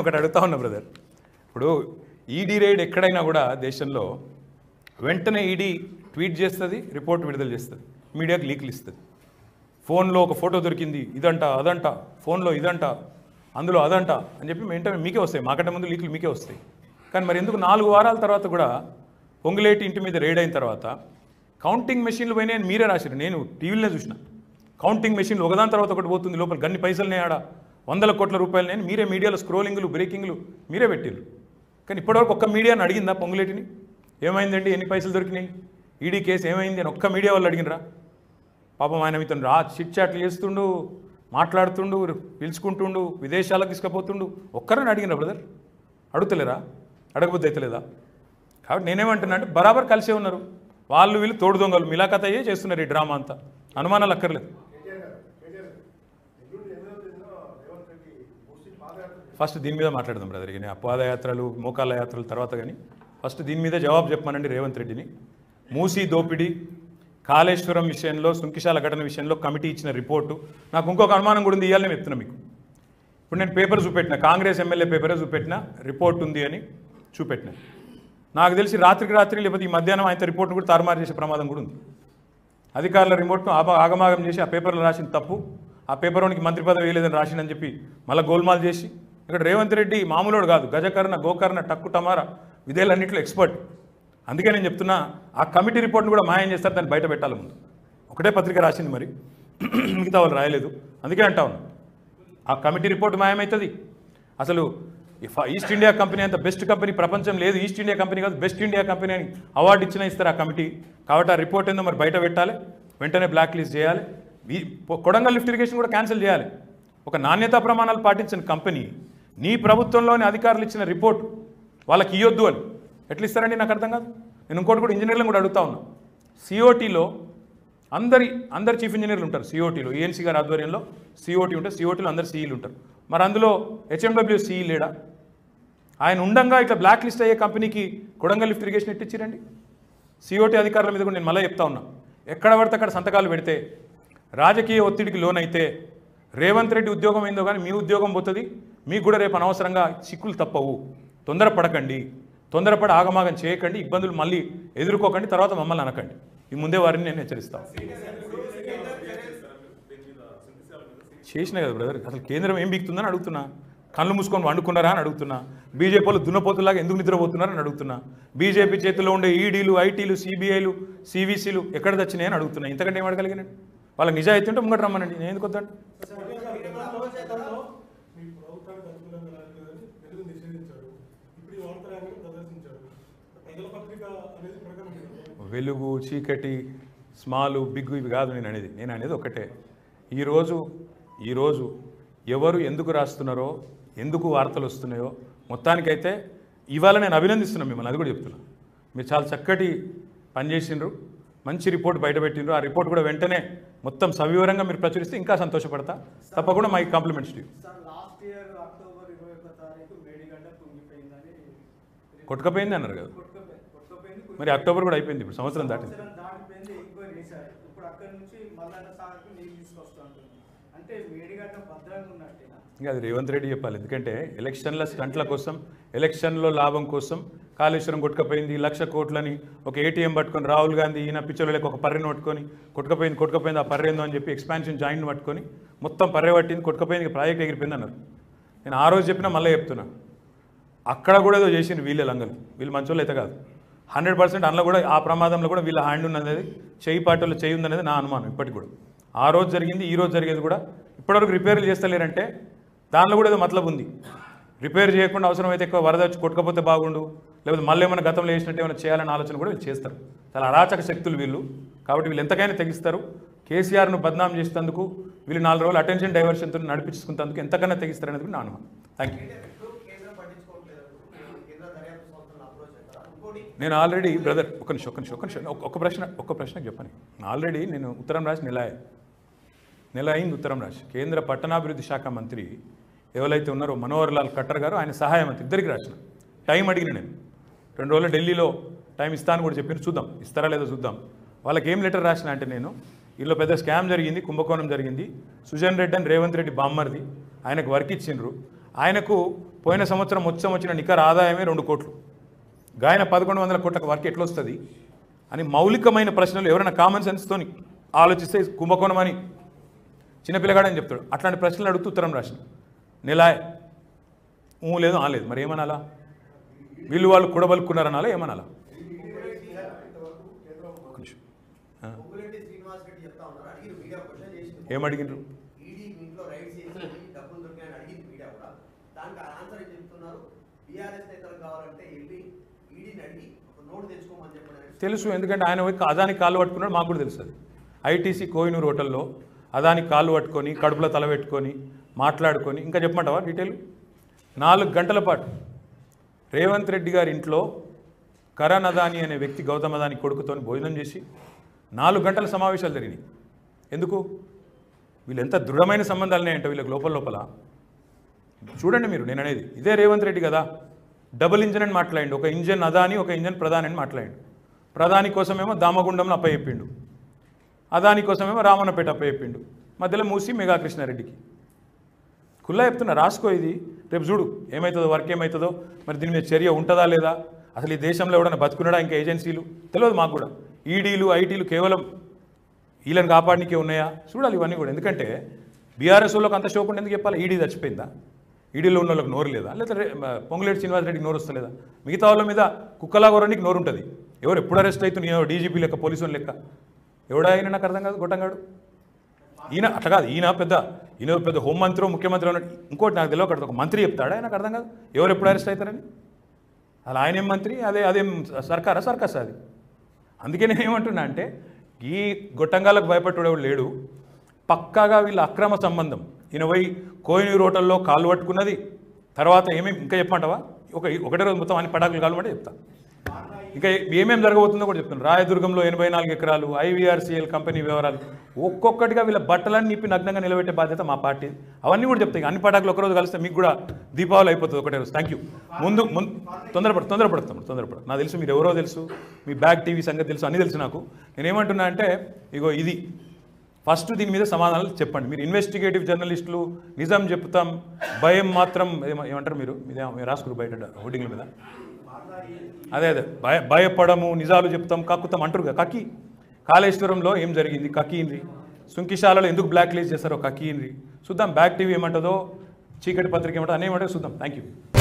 నేను ఒకటి అడుగుతా ఉన్నా బ్రదర్ ఇప్పుడు ఈడీ రైడ్ ఎక్కడైనా కూడా దేశంలో వెంటనే ఈడీ ట్వీట్ చేస్తుంది రిపోర్ట్ విడుదల చేస్తుంది మీడియాకి లీక్లు ఇస్తుంది ఫోన్లో ఒక ఫోటో దొరికింది ఇదంట అదంట ఫోన్లో ఇదంట అందులో అదంట అని చెప్పి వెంటనే మీకే వస్తాయి మాకంటే ముందు లీకులు మీకే వస్తాయి కానీ మరి ఎందుకు నాలుగు వారాల తర్వాత కూడా పొంగులేటి ఇంటి మీద రైడ్ అయిన తర్వాత కౌంటింగ్ మెషిన్లు పోయినాయి అని మీరే రాశారు నేను టీవీలోనే చూసిన కౌంటింగ్ మెషిన్లు ఒకదాని తర్వాత ఒకటి పోతుంది లోపల గన్ని పైసలనే ఆడ వందల కోట్ల రూపాయలు నేను మీరే మీడియాలో స్క్రోలింగ్లు బ్రేకింగ్లు మీరే పెట్టారు కానీ ఇప్పటివరకు ఒక్క మీడియాని అడిగిందా పొంగులేటిని ఏమైందండి ఎన్ని పైసలు దొరికినాయి ఈడీ కేసు ఏమైంది అని ఒక్క మీడియా వాళ్ళు అడిగినరా పాపం ఆయన ఇతను రా చిట్ చాట్లు చేస్తుండు మాట్లాడుతుండు పిలుచుకుంటుండు విదేశాలకు తీసుకుపోతుండు ఒక్కరని అడిగిన బ్రదర్ అడుగుతలేరా అడగబుద్ధి అవుతలేదా కాబట్టి నేనేమంటున్నా అంటే బరాబర్ కలిసే ఉన్నారు వాళ్ళు వీళ్ళు తోడు దొంగలు మిలాఖత్ అయ్యే చేస్తున్నారు ఈ డ్రామా అంతా అనుమానాలు అక్కర్లేదు ఫస్ట్ దీని మీద మాట్లాడదాం బ్రదర్ కానీ పాదయాత్రలు మోకాళ్ళ యాత్రలు తర్వాత కానీ ఫస్ట్ దీని మీద జవాబు చెప్పమనండి రేవంత్ రెడ్డిని మూసీ దోపిడీ కాళేశ్వరం విషయంలో సుంకిశాల ఘటన విషయంలో కమిటీ ఇచ్చిన రిపోర్టు నాకు ఇంకొక అనుమానం కూడా ఉంది ఇవ్వాలని నేను చెప్తున్నా మీకు ఇప్పుడు నేను పేపర్ చూపెట్టిన కాంగ్రెస్ ఎమ్మెల్యే పేపరే చూపెట్టిన రిపోర్ట్ ఉంది అని చూపెట్టిన నాకు తెలిసి రాత్రికి రాత్రి లేకపోతే ఈ మధ్యాహ్నం ఆయన రిపోర్ట్ను కూడా తారుమారు చేసే ప్రమాదం కూడా ఉంది అధికారుల రిమోట్ను ఆప ఆగమాగం చేసి ఆ పేపర్లో రాసిన తప్పు ఆ పేపర్లోనికి మంత్రి పదవి వేయలేదని రాసిందని చెప్పి మళ్ళీ గోల్మాల్ చేసి ఇక్కడ రేవంత్ రెడ్డి మామూలుడు కాదు గజకర్ణ గోకర్ణ టక్కు టమారా విధేలన్నింటిలో ఎక్స్పర్ట్ అందుకే నేను చెప్తున్నా ఆ కమిటీ రిపోర్ట్ను కూడా మాయం చేస్తారు దాన్ని బయట పెట్టాలి ముందు ఒకటే పత్రిక రాసింది మరి మిగతా వాళ్ళు రాయలేదు అందుకే అంటా ఉన్నా ఆ కమిటీ రిపోర్ట్ మాయమవుతుంది అసలు ఈ ఫ- ఈస్ట్ ఇండియా కంపెనీ అంత బెస్ట్ కంపెనీ ప్రపంచం లేదు ఈస్ట్ ఇండియా కంపెనీ కాదు బెస్ట్ ఇండియా కంపెనీ అని అవార్డు ఇచ్చినా ఇస్తారు ఆ కమిటీ కాబట్టి ఆ రిపోర్ట్ ఏందో మరి బయట పెట్టాలి వెంటనే బ్లాక్ లిస్ట్ చేయాలి ఈ పొ- కొడంగల్ లిఫ్ట్ ఇరిగేషన్ కూడా క్యాన్సిల్ చేయాలి ఒక నాణ్యతా ప్రమాణాలు పాటించిన కంపెనీ నీ ప్రభుత్వంలోని అధికారులు ఇచ్చిన రిపోర్ట్ వాళ్ళకి ఇవ్వద్దు అని ఎట్లా ఇస్తారండి నాకు అర్థం కాదు నేను ఇంకోటి కూడా ఇంజనీర్లను కూడా అడుగుతా ఉన్నా సిఓటీలో అందరి అందరు చీఫ్ ఇంజనీర్లు ఉంటారు సిఓటీలో ఏఎన్సీ గారి ఆధ్వర్యంలో సిఓటీ ఉంటే సిఓటీలో అందరు సీఈలు ఉంటారు మరి అందులో హెచ్ఎండబ్ల్యూ సీఈ లేడా ఆయన ఉండంగా ఇట్లా బ్లాక్ లిస్ట్ అయ్యే కంపెనీకి కొడంగల్ లిఫ్ట్ ఇరిగేషన్ ఎట్టిచ్చిరండి సిఓటీ అధికారుల మీద కూడా నేను మళ్ళీ చెప్తా ఉన్నా ఎక్కడ పడితే అక్కడ సంతకాలు పెడితే రాజకీయ ఒత్తిడికి లోనైతే రేవంత్ రెడ్డి ఉద్యోగం ఏందో కానీ మీ ఉద్యోగం పోతుంది మీకు కూడా రేపు అనవసరంగా చిక్కులు తప్పవు తొందరపడకండి తొందరపడి ఆగమాగం చేయకండి ఇబ్బందులు మళ్ళీ ఎదుర్కోకండి తర్వాత మమ్మల్ని అనకండి ఈ ముందే వారిని నేను హెచ్చరిస్తాను చేసిన కదా బ్రదర్ అసలు కేంద్రం ఏం బిగుతుందని అడుగుతున్నా కళ్ళు మూసుకొని వండుకున్నారా అని అడుగుతున్నా బీజేపీ వాళ్ళు దున్నపోతులాగా ఎందుకు నిద్రపోతున్నారని అడుగుతున్నా బీజేపీ చేతిలో ఉండే ఈడీలు ఐటీలు సిబిఐలు సివిసిలు ఎక్కడ తెచ్చినాయని అడుగుతున్నా ఇంతకంటే ఏం అడగలిగినండి వాళ్ళ నిజాయితీ ఉంటే ముంగట రమ్మనండి నేను ఎందుకు వద్దండి మీ ప్రభుత్వానికి అనుకూలంగా రాలేదని వెలుగు నిషేధించారు ఇప్పుడు ఈ వార్తరాంగం ప్రదర్శించారు ప్రజల పత్రిక అనేది ప్రకటన వెలుగు చీకటి స్మాలు బిగ్గు ఇవి కాదు నేను అనేది నేను అనేది ఒకటే ఈరోజు ఈరోజు ఎవరు ఎందుకు రాస్తున్నారో ఎందుకు వార్తలు వస్తున్నాయో మొత్తానికైతే ఇవాళ నేను అభినందిస్తున్నాను మిమ్మల్ని అది కూడా చెప్తున్నా మీరు చాలా చక్కటి పని చేసిండ్రు మంచి రిపోర్ట్ బయటపెట్టిండ్రు ఆ రిపోర్ట్ కూడా వెంటనే మొత్తం సవివరంగా మీరు ప్రచురిస్తే ఇంకా సంతోషపడతా తప్పకుండా my compliments to sir last year October ఇరవై ఒక్క తారీఖు మేడిగడ్డ కుంగిపోయిందని కొట్టుకపోయింది అన్నారు కదా కొట్టుకపోయి- కొట్టుకపోయింది మరి అక్టోబర్ కూడా అయిపోయింది ఇప్పుడు సంవత్సరం దాటింది సంవత్సరం దాటిపోయింది ఎంక్వైరీ చేశారు ఇప్పుడు అక్కడి నుంచి మల్లన్న సాగర్కు నీళ్ళు తీసుకొస్తా ఉంటుంది అంటే మేడిగడ్డ భద్రంగా ఉన్నట్టేనా ఇంకా అది రేవంత్ రెడ్డి చెప్పాలి ఎందుకంటే ఎలక్షన్ల స్టంట్ల కోసం ఎలక్షన్లో లాభం కోసం కాళేశ్వరం కొట్టుకపోయింది లక్ష కోట్లని ఒక ఏటీఎం పట్టుకొని రాహుల్ గాంధీ ఈయన పిచ్చోళ్ళకి ఒక పర్రెని పట్టుకొని కొట్టుకపోయింది కొట్టుకపోయింది ఆ పర్రేందో అని చెప్పి ఎక్స్పాన్షన్ జాయింట్ పట్టుకొని మొత్తం పర్రె పట్టింది కొట్టుకపోయింది ఇక ప్రాజెక్ట్ ఎగిరిపోయింది అన్నారు నేను ఆ రోజు చెప్పినా మళ్ళీ చెప్తున్నా అక్కడ కూడా ఏదో చేసింది వీళ్ళే లంగలు వీళ్ళు మంచోళ్ళు అయితే కాదు హండ్రెడ్ పర్సెంట్ అందులో కూడా ఆ ప్రమాదంలో కూడా వీళ్ళ హ్యాండ్ ఉన్నది చేయి పాటల్లో చేయి ఉందనేది నా అనుమానం ఇప్పటికి కూడా ఆ రోజు జరిగింది ఈ రోజు జరిగేది కూడా ఇప్పటివరకు రిపేర్లు చేస్తలేరంటే దానిలో కూడా ఏదో మతలబు ఉంది రిపేర్ చేయకుండా అవసరమైతే ఎక్కువ వరద వచ్చి కొట్టుకపోతే బాగుండు లేకపోతే మళ్ళీ ఏమైనా గతంలో చేసినట్టు ఏమైనా చేయాలనే ఆలోచన కూడా వీళ్ళు చేస్తారు చాలా అరాచక శక్తులు వీళ్ళు కాబట్టి వీళ్ళు ఎంతకైనా తెగిస్తారు కేసీఆర్ను బద్నాం చేసేందుకు వీళ్ళు నాలుగు రోజులు అటెన్షన్ డైవర్షన్తో నడిపించుకున్నందుకు ఎంతకన్నా తెగిస్తారు అనేది కూడా నా అనుమానం థ్యాంక్ యూ కేంద్రం పట్టించుకోవట్లేదు కేంద్ర దర్యాప్తు సంస్థలను అప్రోచ్ అవుతారా ఇంకోటి నేను ఆల్రెడీ బ్రదర్ ఒక నిమిషం ఒక నిమిషం ఒక నిమిషం ఒక- ఒక ప్రశ్న ఒక ప్రశ్నకు చెప్పని ఆల్రెడీ నేను ఉత్తరం రాసి నెల అయ్యా. నెల అయింది ఉత్తరం రాసి కేంద్ర పట్టణాభివృద్ధి శాఖ మంత్రి ఎవరైతే ఉన్నారో మనోహర్ లాల్ ఖట్టర్ గారు ఆయన సహాయ మంత్రి ఇద్దరికి రాసిన టైం అడిగిన నేను రెండు రోజులు ఢిల్లీలో టైం ఇస్తాను కూడా చెప్పారు చూద్దాం ఇస్తారా లేదో చూద్దాం వాళ్ళకి ఏం లెటర్ రాసిన అంటే నేను వీళ్ళు పెద్ద స్కామ్ జరిగింది కుంభకోణం జరిగింది సుజన్ రెడ్డి అని రేవంత్ రెడ్డి బామ్మర్ది ఆయనకు వర్క్ ఇచ్చిండ్రు ఆయనకు పోయిన సంవత్సరం మొత్తం వచ్చిన నికర ఆదాయమే రెండు కోట్లు గాయన పదకొండు వందల కోట్లకు వర్క్ ఎట్లా వస్తుంది అని మౌలికమైన ప్రశ్నలు ఎవరైనా కామన్ సెన్స్తోని ఆలోచిస్తే కుంభకోణం అని చిన్నపిల్లగాడని చెప్తాడు అట్లాంటి ప్రశ్నలు అడుగుతూ ఉత్తరం రాసిన నెలాయ్ ఊ లేదు ఆ లేదు మరి ఏమనాలా వీళ్ళు వాళ్ళు కూడబలుకున్నారనాలా ఏమనాలా ఒక్క నిమిషం. ఆ, పొంగులేటి శ్రీనివాస్ రెడ్డి చెప్తా ఉన్నారు అడిగిన మీడియా క్వశ్చన్ చేసింది ఏం అడిగిండ్రు ఈడీ మీ ఇంట్లో రైడ్ చేసి డబ్బులు దొరికాయని అడిగింది మీడియా కూడా దానికి ఆన్సర్ ఏం చెప్తున్నారు బీఆర్ఎస్ నేతలు కావాలంటే వెళ్ళి ఈడీని అడిగి ఒక నోట్ తెచ్చుకోమని చెప్పడానికి తెలుసు ఎందుకంటే ఆయన పోయి అదాని కాళ్ళు పట్టుకున్నాడు మాకు కూడా తెలుసు అది ఐటీసీ కోహినూర్ హోటల్లో అదాని కాళ్ళు పట్టుకొని కడుపులో తల పెట్టుకొని మాట్లాడుకొని ఇంకా చెప్పమంటావా డీటెయిల్ నాలుగు గంటల పాటు రేవంత్ రెడ్డి గారి ఇంట్లో కరణ్ అదాని అనే వ్యక్తి గౌతమ్ అదాని కొడుకుతో భోజనం చేసి నాలుగు గంటల సమావేశాలు జరిగినాయి ఎందుకు వీళ్ళు ఎంత దృఢమైన సంబంధాలు ఉన్నాయంటే వీళ్ళకి లోపల లోపల చూడండి మీరు నేను అనేది ఇదే రేవంత్ రెడ్డి కదా డబుల్ ఇంజన్ అని మాట్లాడండి ఒక ఇంజన్ అదాని ఒక ఇంజన్ ప్రధాని అని మాట్లాడండి ప్రధాని కోసమేమో దామగుండంలో అప్పచెప్పిండు అదాని కోసమేమో రామన్నపేట అప్పచెప్పిండు మధ్యలో మూసి మెగా కృష్ణారెడ్డికి కుల్లా చెప్తున్నా రాసుకో ఇది రేపు చూడు ఏమవుతుందో వర్క్ ఏమవుతుందో మరి దీని మీద చర్య ఉంటుందా లేదా అసలు ఈ దేశంలో ఎవడన్నా బతుకున్నాడా ఇంకా ఏజెన్సీలు తెలియదు మాకు కూడా ఈడీలు ఐటీలు కేవలం వీళ్ళని కాపాడనికే ఉన్నాయా చూడాలి ఇవన్నీ కూడా ఎందుకంటే బీఆర్ఎస్ వాళ్ళకి అంత షోకుండా ఎందుకు చెప్పాలి ఈడీ చచ్చిపోయిందా ఈడీలో ఉన్న వాళ్ళకి నోరు లేదా లేదా రే- మ- పొంగులేటి శ్రీనివాసరెడ్డికి నోరు వస్తలేదా మిగతా వాళ్ళ మీద కుక్కలా కొరడానికి నోరు ఉంటుంది ఎవరు ఎప్పుడు అరెస్ట్ అవుతుంది డీజీపీ లెక్క పోలీసు వాళ్ళు లెక్క ఎవడా అయినా నాకు అర్థం కాదు గొట్టంగాడు ఈయన అట్లా కాదు ఈయన పెద్ద ఈయన పెద్ద హోంమంత్రి ముఖ్యమంత్రి అన్నట్టు ఇంకోటి నాకు తెలియదు అక్కడ ఒక మంత్రి చెప్తాడా నాకు అర్థం కాదు ఎవరు ఎప్పుడు అరెస్ట్ అవుతారని అలా ఆయన ఏం మంత్రి అదే అదేం సర్కారా సర్కస్ అది అందుకే నేను ఏమంటున్నా అంటే ఈ గొట్టంగాలకు భయపట్టుడేవాడు లేడు పక్కాగా వీళ్ళ అక్రమ సంబంధం ఈయన పోయి కోయినూరు హోటల్లో కాలు పట్టుకున్నది తర్వాత ఏమేమి ఇంకా చెప్పమంటావా ఒక ఒకటే రోజు మొత్తం అన్ని పటాకులు కాలు పట్టే చెప్తా ఇంకా ఏమేమి జరగబోతుందో కూడా చెప్తాను రాయదుర్గంలో ఎనభై నాలుగు ఎకరాలు ఐవీఆర్సీఎల్ కంపెనీ వివరాలు ఒక్కొక్కటిగా వీళ్ళ బట్టలన్నీ నిప్పి నగ్నంగా నిలబెట్టే బాధ్యత మా పార్టీ అవన్నీ కూడా చెప్తాయి అన్ని పటాకులు ఒకరోజు కలిస్తే మీకు కూడా దీపావళి అయిపోతుంది ఒకటే రోజు థ్యాంక్ యూ ముందు ముందు తొందరపడ తొందరపడతాం తొందరపడ నాకు తెలుసు మీరు ఎవరో తెలుసు మీ బ్యాక్ టీవీ సంగతి తెలుసు అన్నీ తెలుసు నాకు నేనేమంటున్నా అంటే ఇగో ఇది ఫస్ట్ దీని మీద సమాధానాలు చెప్పండి మీరు ఇన్వెస్టిగేటివ్ జర్నలిస్టులు నిజం చెప్తాం భయం మాత్రం ఏమ- ఏమంటారు మీరు మీదే మీరు రాసుకురు బయట హోర్డింగ్ల మీద అదే అదే భయ భయపడము నిజాలు చెప్తాం కక్కుతాం అంటారు కదా కక్కి కాళేశ్వరంలో ఏం జరిగింది కక్కింది సుంకిశాలలో ఎందుకు బ్లాక్ లిస్ట్ చేస్తారో కక్కింది చూద్దాం బ్యాక్ టీవీ ఏమంటుందో చీకటి పత్రిక ఏమంటుందో అనే ఏమంటుందో చూద్దాం థ్యాంక్ యూ